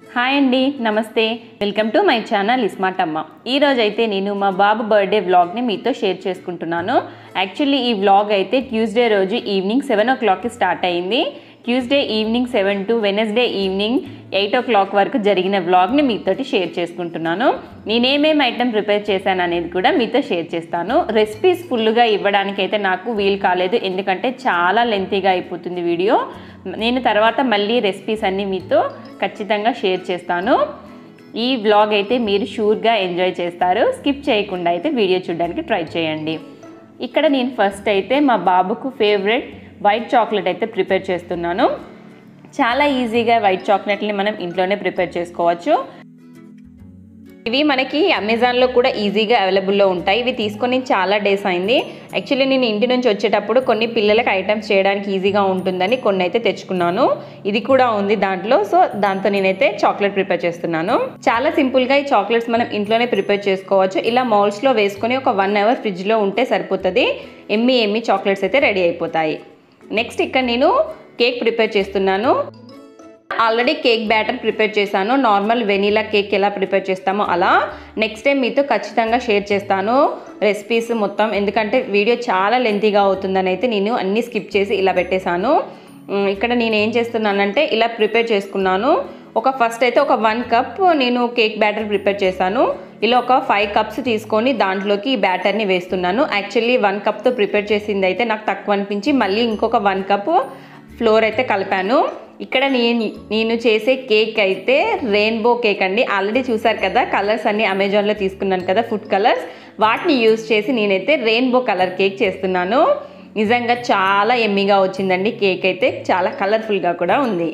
hi అండి నమస్తే welcome to my channel smart అమ్మ ఈరోజు అయితే నేను మా బాబు బర్త్డే వ్లాగ్ని మీతో షేర్ చేసుకుంటున్నాను యాక్చువల్లీ ఈ వ్లాగ్ అయితే ట్యూస్డే రోజు ఈవినింగ్ సెవెన్ ఓ క్లాక్కి స్టార్ట్ అయింది Tuesday evening seven to Wednesday evening eight o'clock వరకు జరిగిన వ్లాగ్ని మీతోటి షేర్ చేసుకుంటున్నాను నేనేమేమి ఐటెం ప్రిపేర్ చేశాను అనేది కూడా మీతో షేర్ చేస్తాను రెసిపీస్ ఫుల్గా ఇవ్వడానికి అయితే నాకు వీలు కాలేదు ఎందుకంటే చాలా లెంతీగా అయిపోతుంది వీడియో నేను తర్వాత మళ్ళీ రెసిపీస్ అన్నీ మీతో ఖచ్చితంగా షేర్ చేస్తాను ఈ వ్లాగ్ అయితే మీరు షూర్గా ఎంజాయ్ చేస్తారు స్కిప్ చేయకుండా అయితే వీడియో చూడడానికి ట్రై చేయండి ఇక్కడ నేను ఫస్ట్ అయితే మా బాబుకు ఫేవరెట్ వైట్ చాక్లెట్ అయితే ప్రిపేర్ చేస్తున్నాను చాలా ఈజీగా వైట్ చాక్లెట్ని మనం ఇంట్లోనే ప్రిపేర్ చేసుకోవచ్చు ఇవి మనకి అమెజాన్లో కూడా ఈజీగా అవైలబుల్లో ఉంటాయి ఇవి తీసుకొని చాలా డేస్ అయింది యాక్చువల్లీ నేను ఇంటి నుంచి వచ్చేటప్పుడు కొన్ని పిల్లలకి ఐటమ్స్ చేయడానికి ఈజీగా ఉంటుందని కొన్ని అయితే తెచ్చుకున్నాను ఇది కూడా ఉంది దాంట్లో సో దాంతో నేనైతే చాక్లెట్ ప్రిపేర్ చేస్తున్నాను చాలా సింపుల్గా ఈ చాక్లెట్స్ మనం ఇంట్లోనే ప్రిపేర్ చేసుకోవచ్చు ఇలా మౌల్స్లో వేసుకొని ఒక వన్ అవర్ ఫ్రిడ్జ్లో ఉంటే సరిపోతుంది ఎమ్మి ఎమ్మి చాక్లెట్స్ అయితే రెడీ అయిపోతాయి నెక్స్ట్ ఇక్కడ నేను కేక్ ప్రిపేర్ చేస్తున్నాను ఆల్రెడీ కేక్ బ్యాటర్ ప్రిపేర్ చేశాను నార్మల్ వెనీలా కేక్ ఎలా ప్రిపేర్ చేస్తామో అలా నెక్స్ట్ టైం మీతో ఖచ్చితంగా షేర్ చేస్తాను రెసిపీస్ మొత్తం ఎందుకంటే వీడియో చాలా లెంతీగా అవుతుందని అయితే నేను అన్నీ స్కిప్ చేసి ఇలా పెట్టేశాను ఉమ్, ఇక్కడ నేను ఏం చేస్తున్నానంటే ఇలా ప్రిపేర్ చేసుకున్నాను ఒక ఫస్ట్ అయితే ఒక వన్ కప్ నేను కేక్ బ్యాటర్ ప్రిపేర్ చేశాను ఇలా ఒక ఫైవ్ కప్స్ తీసుకొని దాంట్లోకి ఈ బ్యాటర్ని వేస్తున్నాను యాక్చువల్లీ వన్ కప్తో ప్రిపేర్ చేసింది అయితే నాకు తక్కువ అనిపించి మళ్ళీ ఇంకొక వన్ కప్ ఫ్లోర్ అయితే కలిపాను ఇక్కడ నేను నేను చేసే కేక్ అయితే రెయిన్బో కేక్ అండి ఆల్రెడీ చూసారు కదా కలర్స్ అన్ని అమెజాన్లో తీసుకున్నాను కదా ఫుడ్ కలర్స్ వాటిని యూజ్ చేసి నేనైతే రెయిన్బో కలర్ కేక్ చేస్తున్నాను నిజంగా చాలా ఎమ్మిగా వచ్చిందండి కేక్ అయితే చాలా కలర్ఫుల్గా కూడా ఉంది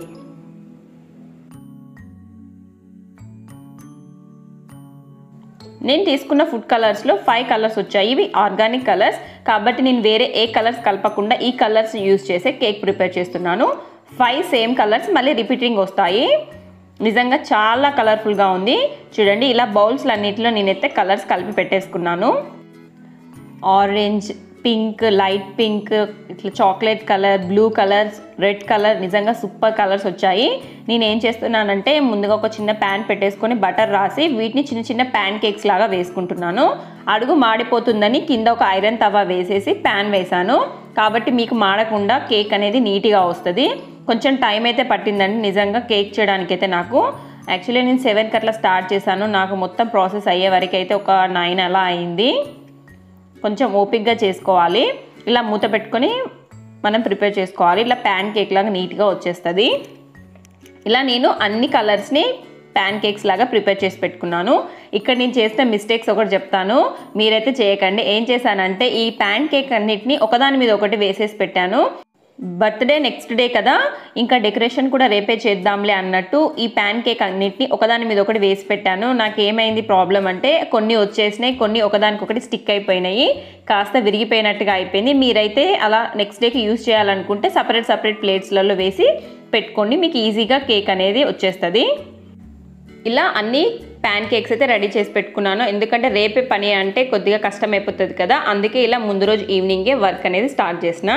నేను తీసుకున్న ఫుడ్ కలర్స్లో ఫైవ్ కలర్స్ వచ్చాయి ఇవి ఆర్గానిక్ కలర్స్ కాబట్టి నేను వేరే ఏ కలర్స్ కలపకుండా ఈ కలర్స్ యూజ్ చేసే కేక్ ప్రిపేర్ చేస్తున్నాను ఫైవ్ సేమ్ కలర్స్ మళ్ళీ రిపీటింగ్ వస్తాయి నిజంగా చాలా కలర్ఫుల్గా ఉంది చూడండి ఇలా బౌల్స్లు అన్నిటిలో నేనైతే కలర్స్ కలిపి పెట్టేసుకున్నాను ఆరెంజ్ పింక్ లైట్ పింక్ ఇట్లా chocolate colour blue colours red colour నిజంగా సూపర్ కలర్స్ వచ్చాయి నేను ఏం చేస్తున్నానంటే ముందుగా ఒక చిన్న ప్యాన్ పెట్టేసుకొని బటర్ రాసి వీటిని చిన్న చిన్న ప్యాన్ కేక్స్ లాగా వేసుకుంటున్నాను అడుగు మాడిపోతుందని కింద ఒక ఐరన్ తవా వేసేసి ప్యాన్ వేసాను కాబట్టి మీకు మాడకుండా కేక్ అనేది నీట్గా వస్తుంది కొంచెం టైం అయితే పట్టిందండి నిజంగా కేక్ చేయడానికి అయితే నాకు యాక్చువల్లీ నేను సెవెన్కి అట్లా స్టార్ట్ చేశాను నాకు మొత్తం ప్రాసెస్ అయ్యే వరకు అయితే ఒక నైన్ అలా అయింది కొంచెం ఓపిక్గా చేసుకోవాలి ఇలా మూత పెట్టుకొని మనం ప్రిపేర్ చేసుకోవాలి ఇలా ప్యాన్ కేక్ లాగా నీట్గా వచ్చేస్తుంది ఇలా నేను అన్ని కలర్స్ని ప్యాన్ కేక్స్ లాగా ప్రిపేర్ చేసి పెట్టుకున్నాను ఇక్కడ నేను చేసిన మిస్టేక్స్ ఒకటి చెప్తాను మీరైతే చేయకండి ఏం చేశానంటే ఈ ప్యాన్ కేక్ అన్నిటిని ఒకదాని మీద ఒకటి వేసేసి పెట్టాను బర్త్డే నెక్స్ట్ డే కదా ఇంకా డెకరేషన్ కూడా రేపే చేద్దాంలే అన్నట్టు ఈ ప్యాన్ కేక్ అన్నిటిని ఒకదాని మీద ఒకటి వేసి పెట్టాను నాకు ఏమైంది ప్రాబ్లం అంటే కొన్ని వచ్చేసినాయి కొన్ని ఒకదానికొకటి స్టిక్ అయిపోయినాయి కాస్త విరిగిపోయినట్టుగా అయిపోయింది మీరైతే అలా నెక్స్ట్ డేకి యూజ్ చేయాలనుకుంటే సపరేట్ సపరేట్ ప్లేట్స్లలో వేసి పెట్టుకోండి మీకు ఈజీగా కేక్ అనేది వచ్చేస్తుంది ఇలా అన్ని ప్యాన్ కేక్స్ అయితే రెడీ చేసి పెట్టుకున్నాను ఎందుకంటే రేపే పని అంటే కొద్దిగా కష్టం అయిపోతుంది కదా అందుకే ఇలా ముందు రోజు ఈవినింగే వర్క్ అనేది స్టార్ట్ చేసిన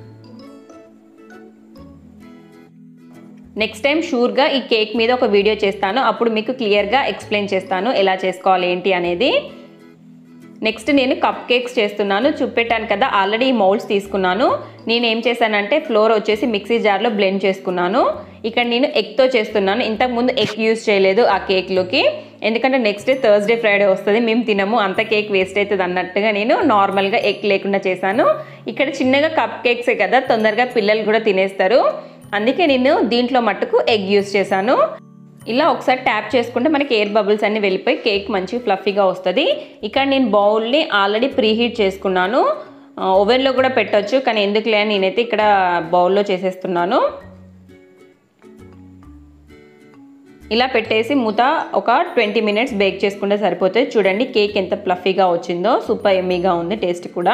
నెక్స్ట్ టైం షూర్గా ఈ కేక్ మీద ఒక వీడియో చేస్తాను అప్పుడు మీకు క్లియర్గా ఎక్స్ప్లెయిన్ చేస్తాను ఎలా చేసుకోవాలి ఏంటి అనేది నెక్స్ట్ నేను కప్ కేక్స్ చేస్తున్నాను చూపెట్టాను కదా ఆల్రెడీ ఈ మౌల్డ్స్ తీసుకున్నాను నేను ఏం చేశానంటే ఫ్లోర్ వచ్చేసి మిక్సీ జార్లో బ్లెండ్ చేసుకున్నాను ఇక్కడ నేను ఎగ్తో చేస్తున్నాను ఇంతకుముందు ఎగ్ యూజ్ చేయలేదు ఆ కేక్లోకి ఎందుకంటే నెక్స్ట్ డే థర్స్డే ఫ్రైడే వస్తుంది మేము తినము అంత కేక్ వేస్ట్ అవుతుంది అన్నట్టుగా నేను నార్మల్గా ఎగ్ లేకుండా చేశాను ఇక్కడ చిన్నగా కప్ కేక్సే కదా తొందరగా పిల్లలు కూడా తినేస్తారు అందుకే నేను దీంట్లో మట్టుకు ఎగ్ యూజ్ చేశాను ఇలా ఒకసారి ట్యాప్ చేసుకుంటే మనకి ఎయిర్ బబుల్స్ అన్ని వెళ్ళిపోయి కేక్ మంచి ఫ్లఫీగా వస్తుంది ఇక్కడ నేను బౌల్ని ఆల్రెడీ ప్రీహీట్ చేసుకున్నాను ఓవెన్లో కూడా పెట్టొచ్చు కానీ ఎందుకులే అని నేనైతే ఇక్కడ బౌల్లో చేసేస్తున్నాను ఇలా పెట్టేసి మూత ఒక ట్వంటీ మినిట్స్ బేక్ చేసుకుంటే సరిపోతుంది చూడండి కేక్ ఎంత ఫ్లఫీగా వచ్చిందో సూపర్ ఎమ్మీగా ఉంది టేస్ట్ కూడా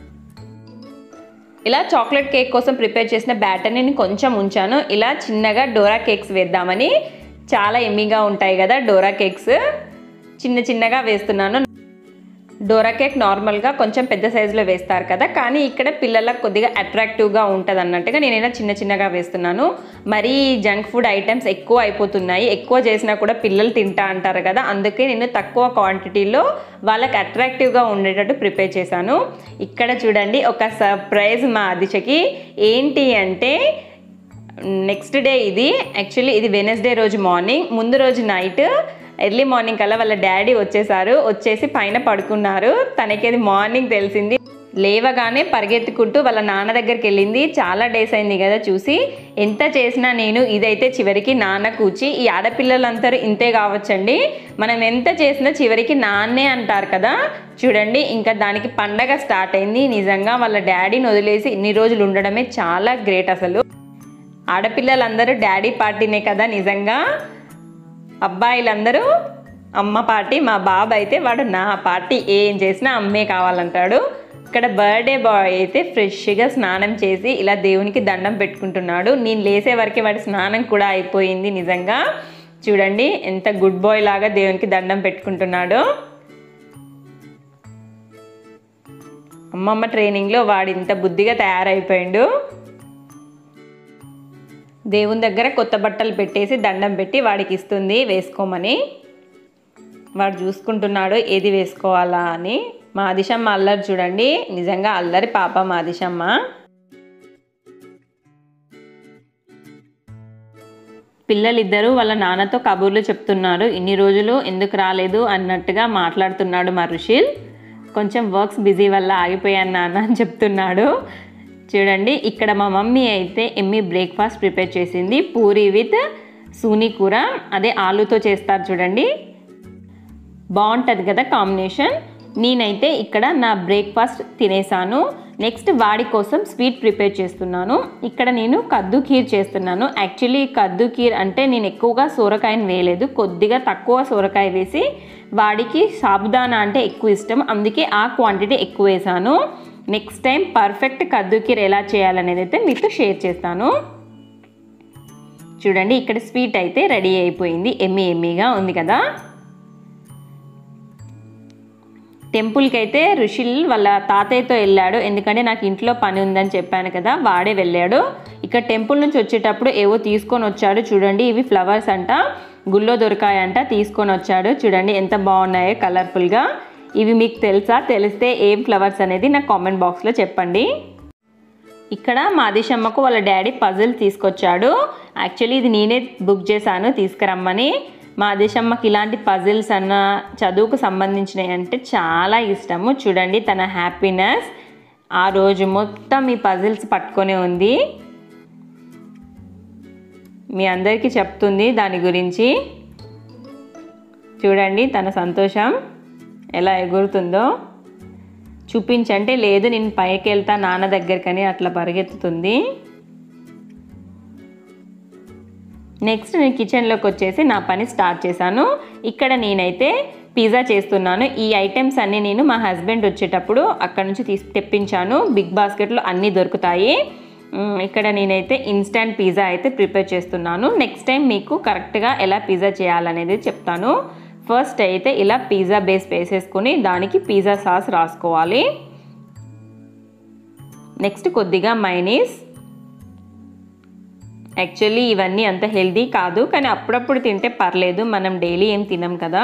ఇలా చాక్లెట్ కేక్ కోసం ప్రిపేర్ చేసిన బ్యాటర్ని నేను కొంచెం ఉంచాను ఇలా చిన్నగా డోరా కేక్స్ వేద్దామని చాలా ఎమ్మీగా ఉంటాయి కదా డోరా కేక్స్ చిన్న చిన్నగా వేస్తున్నాను డోరా కేక్ నార్మల్గా కొంచెం పెద్ద సైజులో వేస్తారు కదా కానీ ఇక్కడ పిల్లలకు కొద్దిగా అట్రాక్టివ్గా ఉంటుంది అన్నట్టుగా నేను ఇలా చిన్న చిన్నగా వేస్తున్నాను మరీ జంక్ ఫుడ్ ఐటమ్స్ ఎక్కువ అయిపోతున్నాయి ఎక్కువ చేసినా కూడా పిల్లలు తింటా అంటారు కదా అందుకే నేను తక్కువ క్వాంటిటీలో వాళ్ళకి అట్రాక్టివ్గా ఉండేటట్టు ప్రిపేర్ చేశాను ఇక్కడ చూడండి ఒక సర్ప్రైజ్ మా దిశకి ఏంటి అంటే నెక్స్ట్ డే ఇది యాక్చువల్లీ ఇది వెనస్డే రోజు మార్నింగ్ ముందు రోజు నైట్ ఎర్లీ మార్నింగ్ కల్లా వాళ్ళ డాడీ వచ్చేసారు వచ్చేసి పైన పడుకున్నారు తనకి అది మార్నింగ్ తెలిసింది లేవగానే పరిగెత్తుకుంటూ వాళ్ళ నాన్న దగ్గరికి వెళ్ళింది చాలా డేస్ అయింది కదా చూసి ఎంత చేసినా నేను ఇదైతే చివరికి నాన్న కూర్చి ఈ ఆడపిల్లలందరూ ఇంతే కావచ్చండి మనం ఎంత చేసినా చివరికి నాన్నే అంటారు కదా చూడండి ఇంకా దానికి పండగ స్టార్ట్ అయింది నిజంగా వాళ్ళ డాడీని వదిలేసి ఇన్ని రోజులు ఉండడమే చాలా గ్రేట్ అసలు ఆడపిల్లలందరూ డాడీ పార్టీనే కదా నిజంగా అబ్బాయిలందరూ అమ్మ పార్టీ మా బాబు అయితే వాడు నా పార్టీ ఏం చేసినా అమ్మే కావాలంటాడు ఇక్కడ బర్త్డే బాయ్ అయితే ఫ్రెష్గా స్నానం చేసి ఇలా దేవునికి దండం పెట్టుకుంటున్నాడు నేను లేసే వరకే వాడి స్నానం కూడా అయిపోయింది నిజంగా చూడండి ఎంత గుడ్ బాయ్ లాగా దేవునికి దండం పెట్టుకుంటున్నాడు అమ్మమ్మ ట్రైనింగ్లో వాడు ఇంత బుద్ధిగా తయారైపోయిండు దేవుని దగ్గర కొత్త బట్టలు పెట్టేసి దండం పెట్టి వాడికి ఇస్తుంది వేసుకోమని వాడు చూసుకుంటున్నాడు ఏది వేసుకోవాలా అని మా ఆదిశమ్మ అల్లరి చూడండి నిజంగా అల్లరి పాప మా ఆదిశమ్మ పిల్లలిద్దరూ వాళ్ళ నాన్నతో కబుర్లు చెప్తున్నారు ఇన్ని రోజులు ఎందుకు రాలేదు అన్నట్టుగా మాట్లాడుతున్నాడు మా రుషిల్ కొంచెం వర్క్స్ బిజీ వల్ల ఆగిపోయాను నాన్న అని చెప్తున్నాడు చూడండి ఇక్కడ మా మమ్మీ అయితే ఎమ్మి బ్రేక్ఫాస్ట్ ప్రిపేర్ చేసింది పూరి విత్ సూని కూర అదే ఆలుతో చేస్తారు చూడండి బాగుంటుంది కదా కాంబినేషన్ నేనైతే ఇక్కడ నా బ్రేక్ఫాస్ట్ తినేసాను నెక్స్ట్ వాడి కోసం స్వీట్ ప్రిపేర్ చేస్తున్నాను ఇక్కడ నేను కద్దు ఖీర్ చేస్తున్నాను యాక్చువల్లీ కద్దు ఖీర్ అంటే నేను ఎక్కువగా సోరకాయని వేయలేదు కొద్దిగా తక్కువ సోరకాయ వేసి వాడికి సాబుదానా అంటే ఎక్కువ ఇష్టం అందుకే ఆ క్వాంటిటీ ఎక్కువ వేసాను నెక్స్ట్ టైం పర్ఫెక్ట్ కద్దు ఖీర్ ఎలా చేయాలనేది అయితే మీతో షేర్ చేస్తాను చూడండి ఇక్కడ స్వీట్ అయితే రెడీ అయిపోయింది ఎమ్మి ఎమ్మిగా ఉంది కదా టెంపుల్కి అయితే ఋషిల్ వాళ్ళ తాతయ్యతో వెళ్ళాడు ఎందుకంటే నాకు ఇంట్లో పని ఉందని చెప్పాను కదా వాడే వెళ్ళాడు ఇక్కడ టెంపుల్ నుంచి వచ్చేటప్పుడు ఏవో తీసుకొని వచ్చాడు చూడండి ఇవి ఫ్లవర్స్ అంట గుళ్ళో దొరికాయంట తీసుకొని వచ్చాడు చూడండి ఎంత బాగున్నాయో కలర్ఫుల్గా ఇవి మీకు తెలుసా తెలిస్తే ఏం ఫ్లవర్స్ అనేది నాకు కామెంట్ బాక్స్లో చెప్పండి ఇక్కడ మా దిశమ్మకు వాళ్ళ డాడీ పజిల్ తీసుకొచ్చాడు యాక్చువల్లీ ఇది నేనే బుక్ చేశాను తీసుకురమ్మని మా దిశమ్మకి ఇలాంటి పజిల్స్ అన్న చదువుకు సంబంధించినవి అంటే చాలా ఇష్టము చూడండి తన హ్యాపీనెస్ ఆ రోజు మొత్తం ఈ పజిల్స్ పట్టుకొని ఉంది మీ అందరికీ చెప్తుంది దాని గురించి చూడండి తన సంతోషం ఎలా ఎగురుతుందో చూపించంటే లేదు నేను పైకి వెళ్తా నాన్న దగ్గరకని అట్లా పరిగెత్తుతుంది నెక్స్ట్ నేను కిచెన్లోకి వచ్చేసి నా పని స్టార్ట్ చేశాను ఇక్కడ నేనైతే పిజ్జా చేస్తున్నాను ఈ ఐటమ్స్ అన్నీ నేను మా హస్బెండ్ వచ్చేటప్పుడు అక్కడ నుంచి తీసి తెప్పించాను బిగ్ బాస్కెట్లో అన్నీ దొరుకుతాయి మ్, ఇక్కడ నేనైతే ఇన్స్టంట్ పిజ్జా అయితే ప్రిపేర్ చేస్తున్నాను నెక్స్ట్ టైం మీకు కరెక్ట్గా ఎలా పిజ్జా చేయాలనేది చెప్తాను ఫస్ట్ అయితే ఇలా పిజ్జా బేస్ వేసేసుకొని దానికి పిజ్జా సాస్ రాసుకోవాలి నెక్స్ట్ కొద్దిగా మైనీస్ యాక్చువల్లీ ఇవన్నీ అంత హెల్దీ కాదు కానీ అప్పుడప్పుడు తింటే పర్లేదు మనం డైలీ ఏం తినం కదా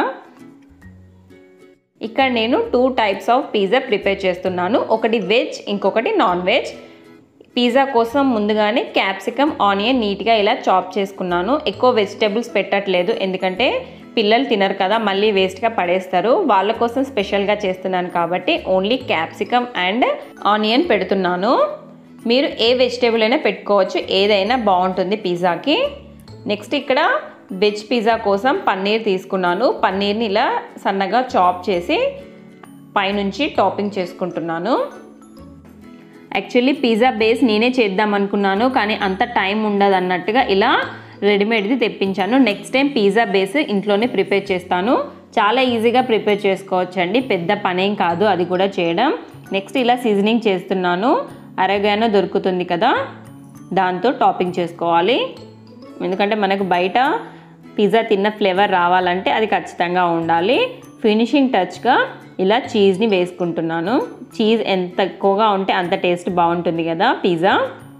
ఇక్కడ నేను two types of pizza prepare చేస్తున్నాను ఒకటి వెజ్ ఇంకొకటి నాన్ వెజ్ పిజ్జా కోసం ముందుగానే క్యాప్సికమ్ ఆనియన్ నీట్గా ఇలా చాప్ చేసుకున్నాను ఎక్కువ వెజిటేబుల్స్ పెట్టట్లేదు ఎందుకంటే పిల్లలు తినరు కదా మళ్ళీ వేస్ట్గా పడేస్తారు వాళ్ళ కోసం స్పెషల్గా చేస్తున్నాను కాబట్టి ఓన్లీ క్యాప్సికమ్ అండ్ ఆనియన్ పెడుతున్నాను మీరు ఏ వెజిటేబుల్ అయినా పెట్టుకోవచ్చు ఏదైనా బాగుంటుంది పిజ్జాకి నెక్స్ట్ ఇక్కడ వెజ్ పిజ్జా కోసం పన్నీర్ తీసుకున్నాను పన్నీర్ని ఇలా సన్నగా చాప్ చేసి పైనుంచి టాపింగ్ చేసుకుంటున్నాను యాక్చువల్లీ పిజ్జా బేస్ నేనే చేద్దాం అనుకున్నాను కానీ అంత టైం ఉండదు అన్నట్టుగా ఇలా రెడీమేడ్ది తెప్పించాను నెక్స్ట్ టైం పిజ్జా బేస్ ఇంట్లోనే ప్రిపేర్ చేస్తాను చాలా ఈజీగా ప్రిపేర్ చేసుకోవచ్చండి పెద్ద పనేం కాదు అది కూడా చేయడం నెక్స్ట్ ఇలా సీజనింగ్ చేస్తున్నాను అరగానో దొరుకుతుంది కదా దాంతో టాపింగ్ చేసుకోవాలి ఎందుకంటే మనకు బయట పిజ్జా తిన్న ఫ్లేవర్ రావాలంటే అది ఖచ్చితంగా ఉండాలి ఫినిషింగ్ టచ్గా ఇలా చీజ్ని వేసుకుంటున్నాను చీజ్ ఎంత ఎక్కువగా ఉంటే అంత టేస్ట్ బాగుంటుంది కదా పిజ్జా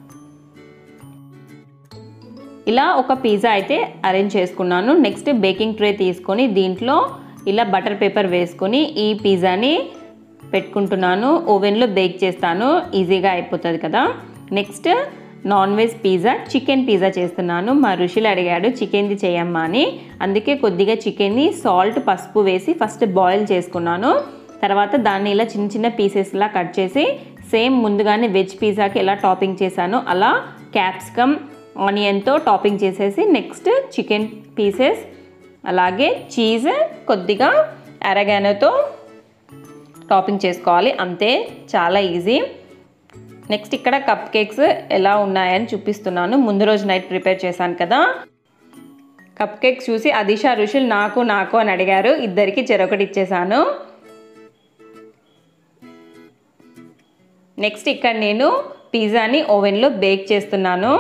ఇలా ఒక పిజ్జా అయితే అరేంజ్ చేసుకున్నాను నెక్స్ట్ బేకింగ్ ట్రే తీసుకొని దీంట్లో ఇలా బటర్ పేపర్ వేసుకొని ఈ పిజ్జాని పెట్టుకుంటున్నాను ఓవెన్లో బేక్ చేస్తాను ఈజీగా అయిపోతుంది కదా next non veg pizza chicken pizza చేస్తున్నాను మా ఋషులు అడిగాడు చికెన్ది చేయమ్మా అని అందుకే కొద్దిగా చికెన్ని సాల్ట్ పసుపు వేసి ఫస్ట్ బాయిల్ చేసుకున్నాను తర్వాత దాన్ని ఇలా చిన్న చిన్న పీసెస్లా కట్ చేసి సేమ్ ముందుగానే వెజ్ పిజ్జాకి ఎలా టాపింగ్ చేశానో అలా క్యాప్సికమ్ ఆనియన్తో టాపింగ్ చేసేసి నెక్స్ట్ చికెన్ పీసెస్ అలాగే చీజ్ కొద్దిగా అరగానోతో టాపింగ్ చేసుకోవాలి అంతే చాలా ఈజీ నెక్స్ట్ ఇక్కడ కప్ కేక్స్ ఎలా ఉన్నాయని చూపిస్తున్నాను ముందు రోజు నైట్ ప్రిపేర్ చేశాను కదా కప్ కేక్స్ చూసి అదిషా ఋషులు నాకు నాకు అని అడిగారు ఇద్దరికి చెరొకటి ఇచ్చేసాను నెక్స్ట్ ఇక్కడ నేను పిజ్జాని ఓవెన్లో బేక్ చేస్తున్నాను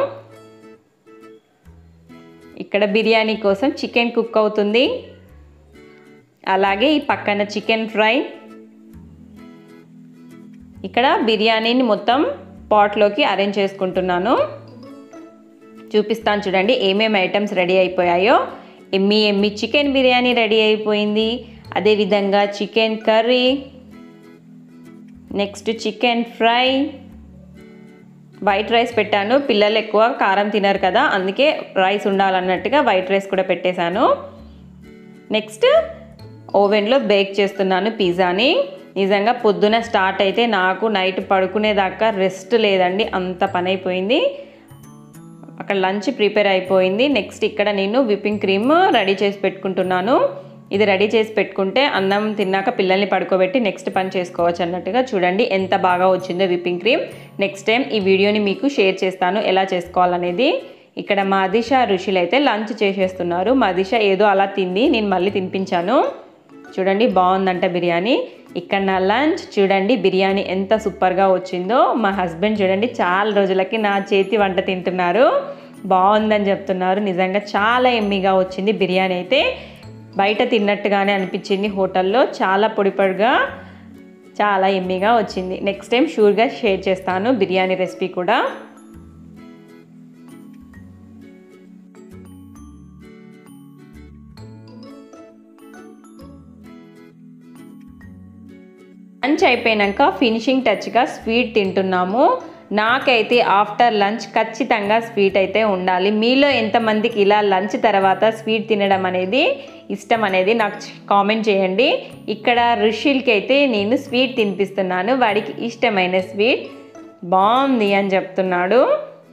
ఇక్కడ బిర్యానీ కోసం చికెన్ కుక్ అవుతుంది అలాగే ఈ పక్కన చికెన్ ఫ్రై ఇక్కడ బిర్యానీని మొత్తం పాట్లోకి అరేంజ్ చేసుకుంటున్నాను చూపిస్తాను చూడండి ఏమేమి ఐటమ్స్ రెడీ అయిపోయాయో ఎమ్మి ఎమ్మి చికెన్ బిర్యానీ రెడీ అయిపోయింది అదేవిధంగా chicken curry next chicken fry white rice పెట్టాను పిల్లలు ఎక్కువ కారం తినరు కదా అందుకే రైస్ ఉండాలన్నట్టుగా వైట్ రైస్ కూడా పెట్టేశాను నెక్స్ట్ ఓవెన్లో బేక్ చేస్తున్నాను పిజ్జాని నిజంగా పొద్దున స్టార్ట్ అయితే నాకు నైట్ పడుకునేదాకా రెస్ట్ లేదండి అంత పని అయిపోయింది అక్కడ లంచ్ ప్రిపేర్ అయిపోయింది నెక్స్ట్ ఇక్కడ నేను విప్పింగ్ క్రీమ్ రెడీ చేసి పెట్టుకుంటున్నాను ఇది రెడీ చేసి పెట్టుకుంటే అన్నం తిన్నాక పిల్లల్ని పడుకోబెట్టి నెక్స్ట్ పని చేసుకోవచ్చు అన్నట్టుగా చూడండి ఎంత బాగా వచ్చిందో విప్పింగ్ క్రీమ్ నెక్స్ట్ టైం ఈ వీడియోని మీకు షేర్ చేస్తాను ఎలా చేసుకోవాలనేది ఇక్కడ మా దిశ ఋషులు అయితే లంచ్ చేసేస్తున్నారు మా దిశ ఏదో అలా తింది నేను మళ్ళీ తినిపించాను చూడండి బాగుందంట బిర్యానీ ఇక్కడ నా లంచ్ చూడండి బిర్యానీ ఎంత సూపర్గా వచ్చిందో మా హస్బెండ్ చూడండి చాలా రోజులకి నా చేతి వంట తింటున్నారు బాగుందని చెప్తున్నారు నిజంగా చాలా ఎమ్మిగా వచ్చింది బిర్యానీ అయితే బయట తిన్నట్టుగానే అనిపించింది హోటల్లో చాలా పొడి పొడిగా చాలా ఎమ్మిగా వచ్చింది నెక్స్ట్ టైం షూర్గా షేర్ చేస్తాను బిర్యానీ రెసిపీ కూడా లంచ్ అయిపోయాక ఫినిషింగ్ టచ్గా స్వీట్ తింటున్నాము నాకైతే ఆఫ్టర్ లంచ్ ఖచ్చితంగా స్వీట్ అయితే ఉండాలి మీలో ఎంతమందికి ఇలా లంచ్ తర్వాత స్వీట్ తినడం అనేది ఇష్టం అనేది నాకు కామెంట్ చేయండి ఇక్కడ ఋషిల్కి అయితే నేను స్వీట్ తినిపిస్తున్నాను వాడికి ఇష్టమైన స్వీట్ బాగుంది అని చెప్తున్నాడు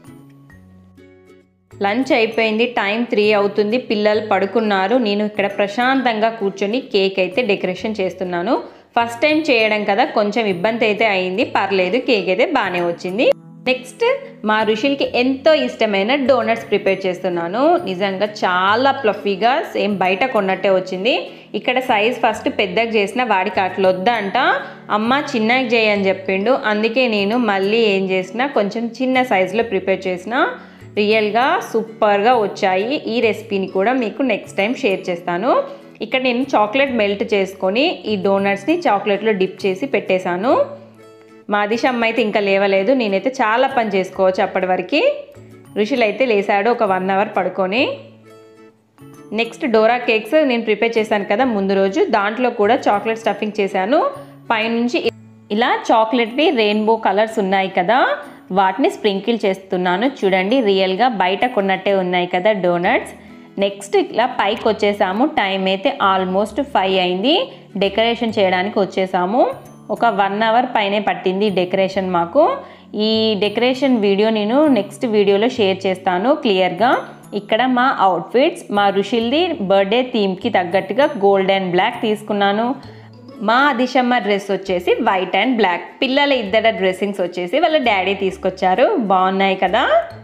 లంచ్ అయిపోయింది టైం త్రీ అవుతుంది పిల్లలు పడుకున్నారు నేను ఇక్కడ ప్రశాంతంగా కూర్చొని కేక్ అయితే డెకరేషన్ చేస్తున్నాను ఫస్ట్ టైం చేయడం కదా కొంచెం ఇబ్బంది అయితే అయింది పర్లేదు కేక్ అయితే బాగానే వచ్చింది నెక్స్ట్ మా ఋషులకి ఎంతో ఇష్టమైన డోనట్స్ ప్రిపేర్ చేస్తున్నాను నిజంగా చాలా ప్లఫీగా సేమ్ బయట కొన్నట్టే వచ్చింది ఇక్కడ సైజ్ ఫస్ట్ పెద్దగా చేసిన వాడికి అట్లా వద్దంట అమ్మ చిన్నగా చేయని చెప్పిండు అందుకే నేను మళ్ళీ ఏం చేసిన కొంచెం చిన్న సైజులో ప్రిపేర్ చేసిన రియల్గా సూపర్గా వచ్చాయి ఈ రెసిపీని కూడా మీకు నెక్స్ట్ టైం షేర్ చేస్తాను ఇక్కడ నేను చాక్లెట్ మెల్ట్ చేసుకొని ఈ డోనట్స్ని చాక్లెట్లో డిప్ చేసి పెట్టేశాను మా దిశమ్మ అయితే ఇంకా లేవలేదు నేనైతే చాలా పని చేసుకోవచ్చు అప్పటి వరకు ఋషులు అయితే లేసాడు ఒక వన్ అవర్ పడుకొని నెక్స్ట్ డోరా కేక్స్ నేను ప్రిపేర్ చేశాను కదా ముందు రోజు దాంట్లో కూడా చాక్లెట్ స్టఫింగ్ చేశాను పైనుంచి ఇలా చాక్లెట్వి రెయిన్బో కలర్స్ ఉన్నాయి కదా వాటిని స్ప్రింకిల్ చేస్తున్నాను చూడండి రియల్గా బయట కొన్నట్టే ఉన్నాయి కదా డోనట్స్ నెక్స్ట్ ఇలా పైకి వచ్చేసాము టైం అయితే ఆల్మోస్ట్ ఫైవ్ అయింది డెకరేషన్ చేయడానికి వచ్చేసాము ఒక వన్ అవర్ పైనే పట్టింది డెకరేషన్ మాకు ఈ డెకరేషన్ వీడియో నేను నెక్స్ట్ వీడియోలో షేర్ చేస్తాను క్లియర్గా ఇక్కడ మా అవుట్ఫిట్స్ మా ఋషిల్ది బర్త్డే థీమ్కి తగ్గట్టుగా గోల్డ్ అండ్ బ్లాక్ తీసుకున్నాను మా దిశమ్మ డ్రెస్ వచ్చేసి వైట్ అండ్ బ్లాక్ పిల్లల ఇద్దరు డ్రెస్సింగ్స్ వచ్చేసి వాళ్ళ డాడీ తీసుకొచ్చారు బాగున్నాయి కదా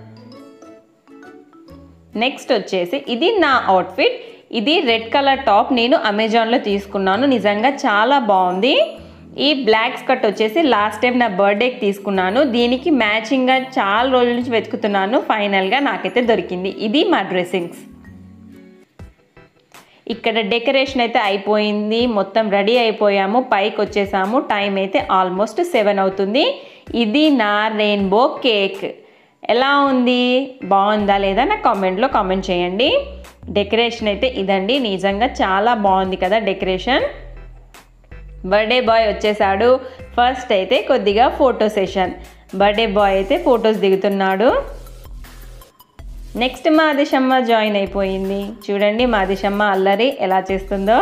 నెక్స్ట్ వచ్చేసి ఇది నా అవుట్ఫిట్ ఇది రెడ్ కలర్ టాప్ నేను అమెజాన్లో తీసుకున్నాను నిజంగా చాలా బాగుంది ఈ బ్లాక్ స్కర్ట్ వచ్చేసి లాస్ట్ టైం నా బర్త్డేకి తీసుకున్నాను దీనికి మ్యాచింగ్గా చాలా రోజుల నుంచి వెతుకుతున్నాను ఫైనల్గా నాకైతే దొరికింది ఇది మా డ్రెస్సింగ్స్ ఇక్కడ డెకరేషన్ అయితే అయిపోయింది మొత్తం రెడీ అయిపోయాము పైకి వచ్చేసాము టైం అయితే ఆల్మోస్ట్ సెవెన్ అవుతుంది ఇది నా రెయిన్బో కేక్ ఎలా ఉంది బాగుందా లేదా నా కామెంట్లో కామెంట్ చేయండి డెకరేషన్ అయితే ఇదండి నిజంగా చాలా బాగుంది కదా డెకరేషన్ బర్త్డే బాయ్ వచ్చేసాడు ఫస్ట్ అయితే కొద్దిగా ఫోటో సెషన్ బర్త్డే బాయ్ అయితే ఫొటోస్ దిగుతున్నాడు నెక్స్ట్ మా దిశమ్మ జాయిన్ అయిపోయింది చూడండి మా దిశమ్మ అల్లరి ఎలా చేస్తుందో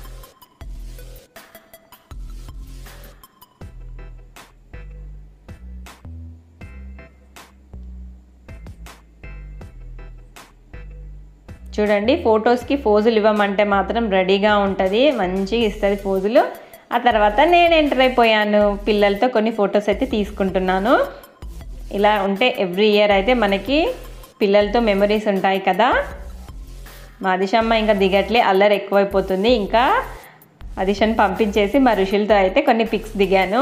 చూడండి ఫొటోస్కి ఫోజులు ఇవ్వమంటే మాత్రం రెడీగా ఉంటుంది మంచిగా ఇస్తుంది ఫోజులు ఆ తర్వాత నేను ఎంటర్ అయిపోయాను పిల్లలతో కొన్ని ఫొటోస్ అయితే తీసుకుంటున్నాను ఇలా ఉంటే ఎవ్రీ ఇయర్ అయితే మనకి పిల్లలతో మెమరీస్ ఉంటాయి కదా మా దిశమ్మ ఇంకా దిగట్లే అల్లరి ఎక్కువైపోతుంది ఇంకా అదిషన్ పంపించేసి మా ఋషులతో అయితే కొన్ని పిక్స్ దిగాను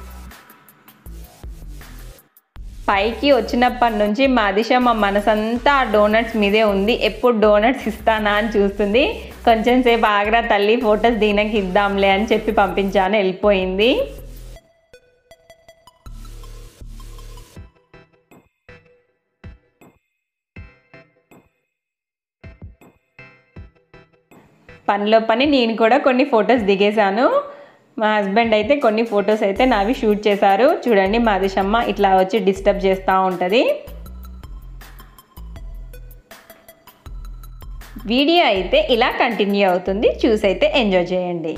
పైకి వచ్చినప్పటి నుంచి మా దిశమ్మ మనసంతా ఆ డోనట్స్ మీదే ఉంది ఎప్పుడు డోనట్స్ ఇస్తానా అని చూస్తుంది కొంచెం సేపు ఆగ్రా తల్లి ఫొటోస్ దిగనకి ఇద్దాంలే అని చెప్పి పంపించాను వెళ్ళిపోయింది పనిలో పని నేను కూడా కొన్ని ఫొటోస్ దిగేశాను మా హస్బెండ్ అయితే కొన్ని ఫొటోస్ అయితే నావి షూట్ చేశారు చూడండి మా దిశమ్మ ఇట్లా వచ్చి డిస్టర్బ్ చేస్తూ ఉంటుంది వీడియో అయితే ఇలా కంటిన్యూ అవుతుంది చూసి అయితే ఎంజాయ్ చేయండి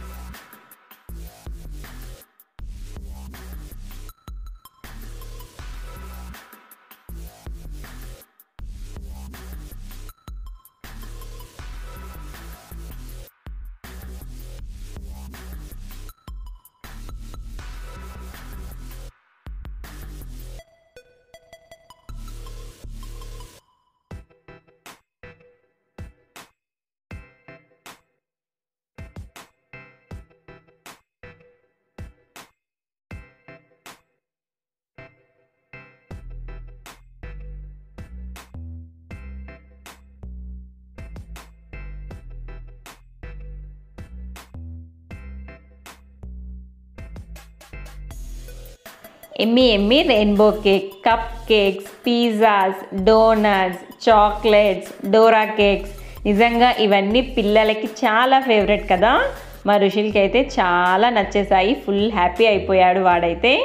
ఎమ్మి ఎమ్మి rainbow cake cupcakes pizzas donuts chocolates Dora cakes నిజంగా ఇవన్నీ పిల్లలకి చాలా ఫేవరెట్ కదా మా ఋషులకి అయితే చాలా నచ్చేసాయి ఫుల్ హ్యాపీ అయిపోయాడు వాడైతే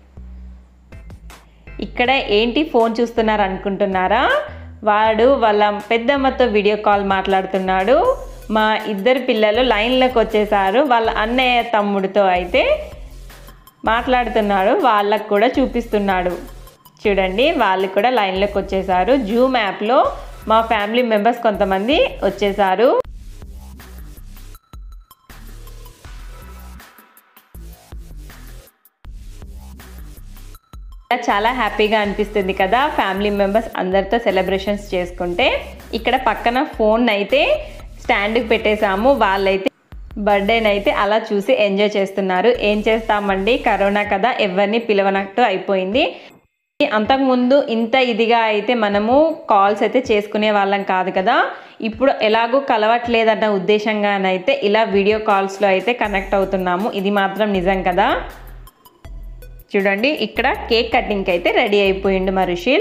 ఇక్కడ ఏంటి ఫోన్ చూస్తున్నారు అనుకుంటున్నారా వాడు వాళ్ళ పెద్దమ్మతో వీడియో కాల్ మాట్లాడుతున్నాడు మా ఇద్దరు పిల్లలు లైన్లోకి వచ్చేసారు వాళ్ళ అన్నయ్య తమ్ముడితో అయితే మాట్లాడుతున్నాడు వాళ్ళకు కూడా చూపిస్తున్నాడు చూడండి వాళ్ళు కూడా లైన్లోకి వచ్చేసారు జూమ్ యాప్లో మా ఫ్యామిలీ మెంబర్స్ కొంతమంది వచ్చేసారు చాలా హ్యాపీగా అనిపిస్తుంది కదా ఫ్యామిలీ మెంబర్స్ అందరితో సెలబ్రేషన్స్ చేసుకుంటే ఇక్కడ పక్కన ఫోన్ అయితే స్టాండ్కి పెట్టేశాము వాళ్ళైతే బర్త్డేని అయితే అలా చూసి ఎంజాయ్ చేస్తున్నారు ఏం చేస్తామండి కరోనా కదా ఎవరిని పిలవనట్టు అయిపోయింది అంతకుముందు ఇంత ఇదిగా అయితే మనము కాల్స్ అయితే చేసుకునే వాళ్ళం కాదు కదా ఇప్పుడు ఎలాగో కలవట్లేదన్న ఉద్దేశంగానైతే ఇలా వీడియో కాల్స్లో అయితే కనెక్ట్ అవుతున్నాము ఇది మాత్రం నిజం కదా చూడండి ఇక్కడ కేక్ కటింగ్కి అయితే రెడీ అయిపోయిండు మా రుషిల్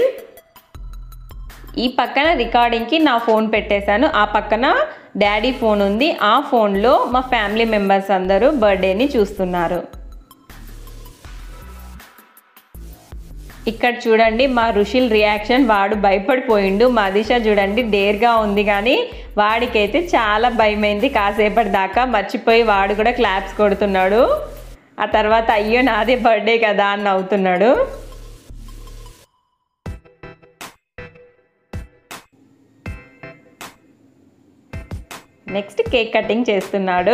ఈ పక్కన రికార్డింగ్కి నా ఫోన్ పెట్టేశాను ఆ పక్కన డాడీ ఫోన్ ఉంది ఆ ఫోన్లో మా ఫ్యామిలీ మెంబర్స్ అందరూ బర్త్డేని చూస్తున్నారు ఇక్కడ చూడండి మా ఋషిల్ రియాక్షన్ వాడు భయపడిపోయిండు మా దిశ చూడండి డేర్గా ఉంది కానీ వాడికైతే చాలా భయమైంది కాసేపటి దాకా మర్చిపోయి వాడు కూడా క్లాప్స్ కొడుతున్నాడు ఆ తర్వాత అయ్యో నాదే బర్త్డే కదా అని నవ్వుతున్నాడు నెక్స్ట్ కేక్ కటింగ్ చేస్తున్నాడు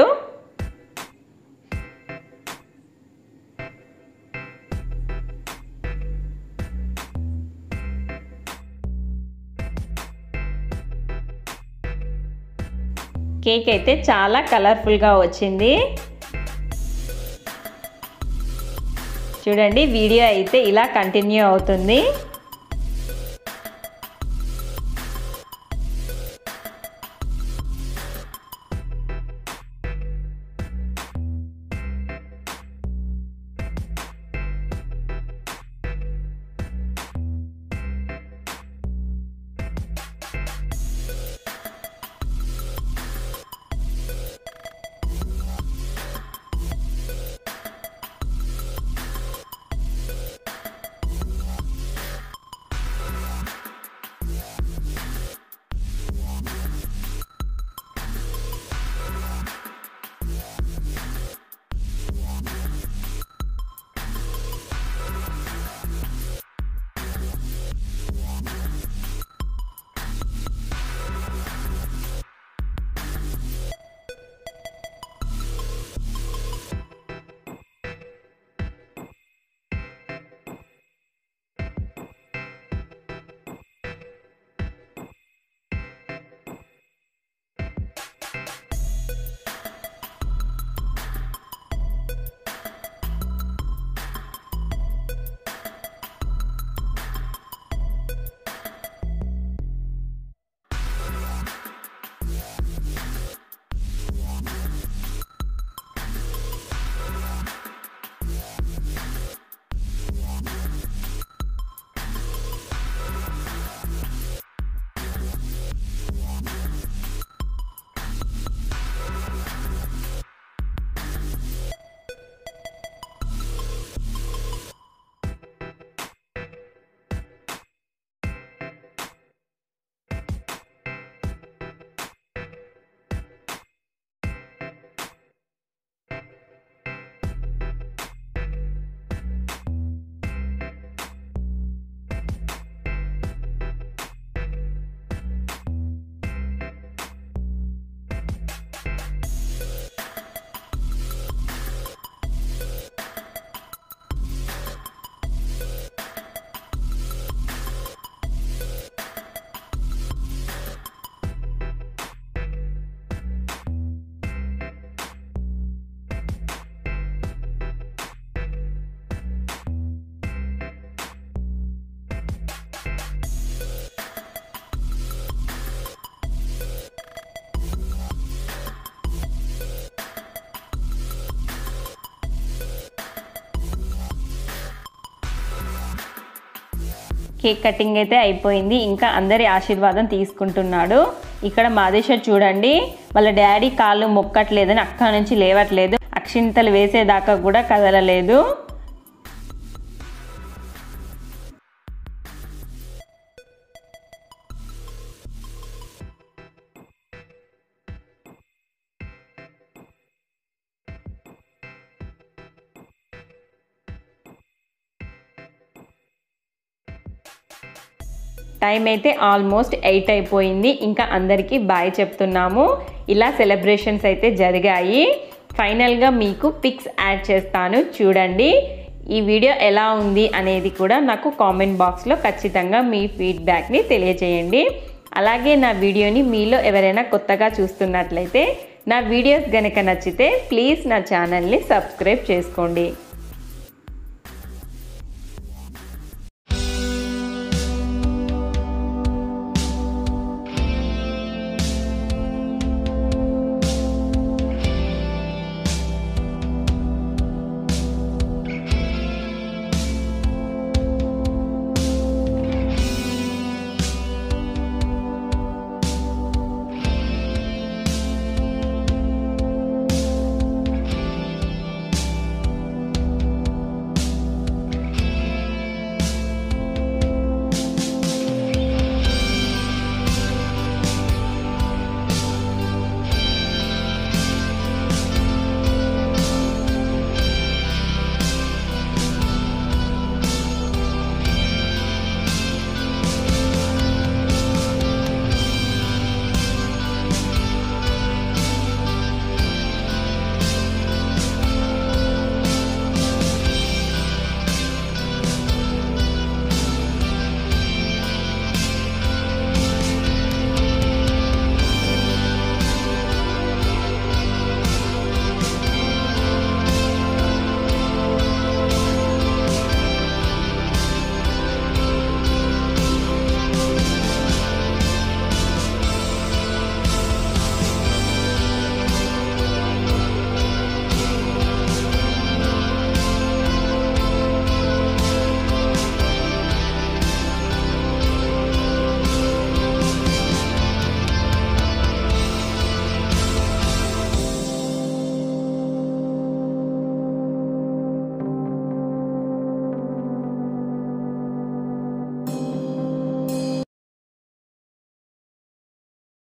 కేక్ అయితే చాలా కలర్ఫుల్గా వచ్చింది చూడండి వీడియో అయితే ఇలా కంటిన్యూ అవుతుంది కేక్ కటింగ్ అయితే అయిపోయింది ఇంకా అందరి ఆశీర్వాదం తీసుకుంటున్నాడు ఇక్కడ మాదేశ్వర్ చూడండి వాళ్ళ డాడీ కాళ్ళు మొక్కట్లేదని అక్క నుంచి లేవట్లేదు అక్షింతలు వేసేదాకా కూడా కదలలేదు టైం అయితే ఆల్మోస్ట్ ఎయిట్ అయిపోయింది ఇంకా అందరికీ బాయ్ చెప్తున్నాము ఇలా సెలబ్రేషన్స్ అయితే జరిగాయి ఫైనల్గా మీకు పిక్స్ యాడ్ చేస్తాను చూడండి ఈ వీడియో ఎలా ఉంది అనేది కూడా నాకు కామెంట్ బాక్స్లో ఖచ్చితంగా మీ ఫీడ్బ్యాక్ని తెలియజేయండి అలాగే నా వీడియోని మీలో ఎవరైనా కొత్తగా చూస్తున్నట్లయితే నా వీడియోస్ గనక నచ్చితే ప్లీజ్ నా ఛానల్ని సబ్స్క్రైబ్ చేసుకోండి